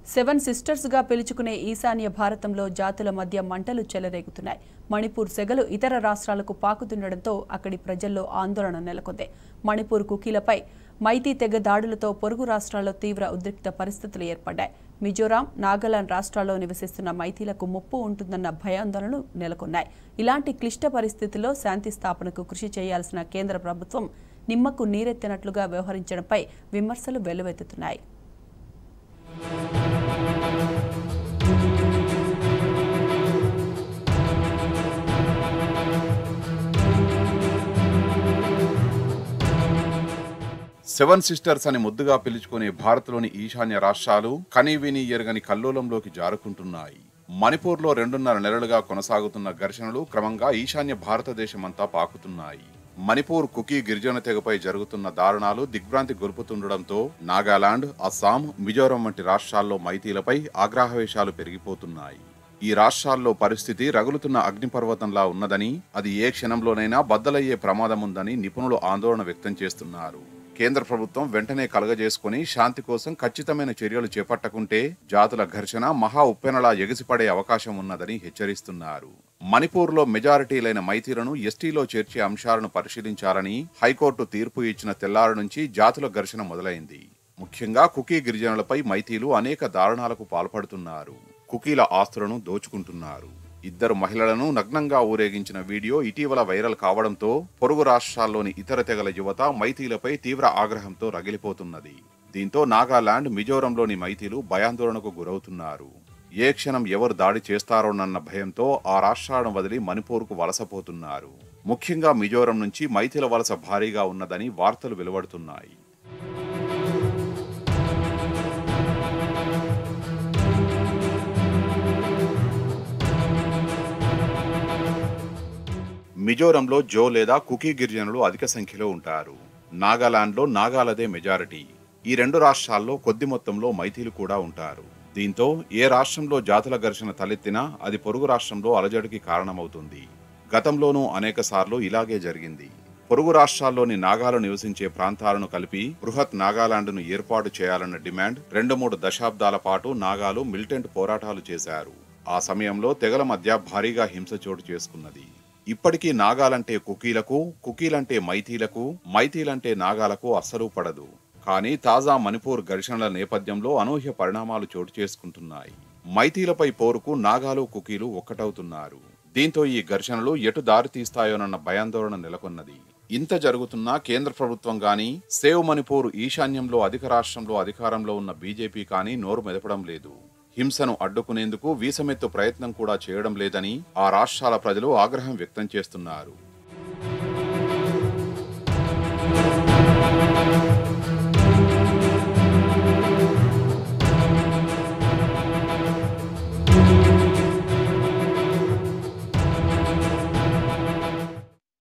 seven సిస్టర్స్గా పిలుచుకునే ఈశాన్య భారతంలో జాతుల మధ్య మంటలు చెలరేగుతున్నాయి మణిపూర్ సెగలు ఇతర రాష్ట్రాలకు పాకుతుండటంతో అక్కడి ప్రజల్లో ఆందోళన నెలకొంది మణిపూర్ కుకీలపై మైతీ తెగ దాడులతో పొరుగు రాష్ట్రాల్లో తీవ్ర ఉద్రిక్త పరిస్థితులు ఏర్పడ్డాయి మిజోరాం నాగాలాండ్ రాష్ట్రాల్లో నివసిస్తున్న మైతీలకు ముప్పు ఉంటుందన్న భయాందోళనలు నెలకొన్నాయి ఇలాంటి క్లిష్ట పరిస్థితుల్లో శాంతి స్థాపనకు కృషి చేయాల్సిన కేంద్ర ప్రభుత్వం నిమ్మకు నీరెత్తినట్లుగా వ్యవహరించడంపై విమర్శలు వెల్లువెత్తుతున్నాయి సెవెన్ సిస్టర్స్ అని ముద్దుగా పిలుచుకునే భారత్లోని ఈశాన్య రాష్ట్రాలు కనీవిని ఎరగని కల్లోలంలోకి జారుకుంటున్నాయి మణిపూర్లో రెండున్నర నెలలుగా కొనసాగుతున్న ఘర్షణలు క్రమంగా ఈశాన్య భారతదేశమంతా పాకుతున్నాయి మణిపూర్ కుకీ గిరిజన తెగపై జరుగుతున్న దారుణాలు దిగ్భ్రాంతి గొలుపుతుండడంతో నాగాలాండ్ అస్సాం మిజోరం వంటి రాష్ట్రాల్లో మైతీలపై ఆగ్రహవేశాలు పెరిగిపోతున్నాయి ఈ రాష్ట్రాల్లో పరిస్థితి రగులుతున్న అగ్నిపర్వతంలా ఉన్నదని అది ఏ క్షణంలోనైనా బద్దలయ్యే ప్రమాదం ఉందని నిపుణులు ఆందోళన వ్యక్తం చేస్తున్నారు కేంద్ర ప్రభుత్వం వెంటనే కలగజేసుకుని శాంతి కోసం ఖచ్చితమైన చర్యలు చేపట్టకుంటే జాతుల ఘర్షణ మహా ఉప్పెనలా ఎగిసిపడే అవకాశం ఉన్నదని హెచ్చరిస్తున్నారు మణిపూర్లో మెజారిటీలైన మైతీలను ఎస్టీలో చేర్చే అంశాలను పరిశీలించాలని హైకోర్టు తీర్పు ఇచ్చిన తెల్లారు నుంచి జాతుల ఘర్షణ మొదలైంది ముఖ్యంగా కుకీ గిరిజనులపై మైతీలు అనేక దారుణాలకు పాల్పడుతున్నారు కుకీల ఆస్తులను దోచుకుంటున్నారు ఇద్దరు మహిళలను నగ్నంగా ఊరేగించిన వీడియో ఇటీవల వైరల్ కావడంతో పొరుగు రాష్ట్రాల్లోని ఇతర తెగల యువత మైతీలపై తీవ్ర ఆగ్రహంతో రగిలిపోతున్నది దీంతో నాగాలాండ్ మిజోరంలోని మైతీలు భయాందోళనకు గురవుతున్నారు ఏ క్షణం ఎవరు దాడి చేస్తారోనన్న భయంతో ఆ రాష్ట్రాలను వదిలి మణిపూర్కు వలసపోతున్నారు ముఖ్యంగా మిజోరం నుంచి మైథిల వలస భారీగా ఉన్నదని వార్తలు వెలువడుతున్నాయి మిజోరంలో జో లేదా కుకీ గిరిజనులు అధిక సంఖ్యలో ఉంటారు నాగాలాండ్లో నాగాలదే మెజారిటీ ఈ రెండు రాష్ట్రాల్లో కొద్ది మొత్తంలో మైథీలు కూడా ఉంటారు దీంతో ఏ రాష్ట్రంలో జాతుల ఘర్షణ తలెత్తినా అది పొరుగు రాష్ట్రంలో అలజడికి కారణమవుతుంది గతంలోనూ అనేక సార్లు ఇలాగే జరిగింది పొరుగు రాష్ట్రాల్లోని నాగాలు నివసించే ప్రాంతాలను కలిపి బృహత్ నాగాలాండ్ను ఏర్పాటు చేయాలన్న డిమాండ్ రెండు మూడు దశాబ్దాల పాటు నాగాలు మిలిటెంట్ పోరాటాలు చేశారు ఆ సమయంలో తెగల మధ్య భారీగా హింస చోటు చేసుకున్నది ఇప్పటికీ నాగాలంటే కుకీలకు కుకీలంటే మైతీలకు మైతీలంటే నాగాలకు అస్సలు పడదు కానీ తాజా మణిపూర్ ఘర్షణల నేపథ్యంలో అనూహ్య పరిణామాలు చోటు చేసుకుంటున్నాయి మైతీలపై పోరుకు నాగాలు కుకీలు ఒక్కటవుతున్నారు దీంతో ఈ ఘర్షణలు ఎటు దారి తీస్తాయోనన్న భయాందోళన నెలకొన్నది ఇంత జరుగుతున్నా కేంద్ర ప్రభుత్వం గాని సేవ్ మణిపూర్ ఈశాన్యంలో అధిక రాష్ట్రంలో అధికారంలో ఉన్న బీజేపీ కానీ నోరు మెదపడం లేదు హింసను అడ్డుకునేందుకు వీసమెత్తు ప్రయత్నం కూడా చేయడం లేదని ఆ రాష్ట్రాల ప్రజలు ఆగ్రహం వ్యక్తం చేస్తున్నారు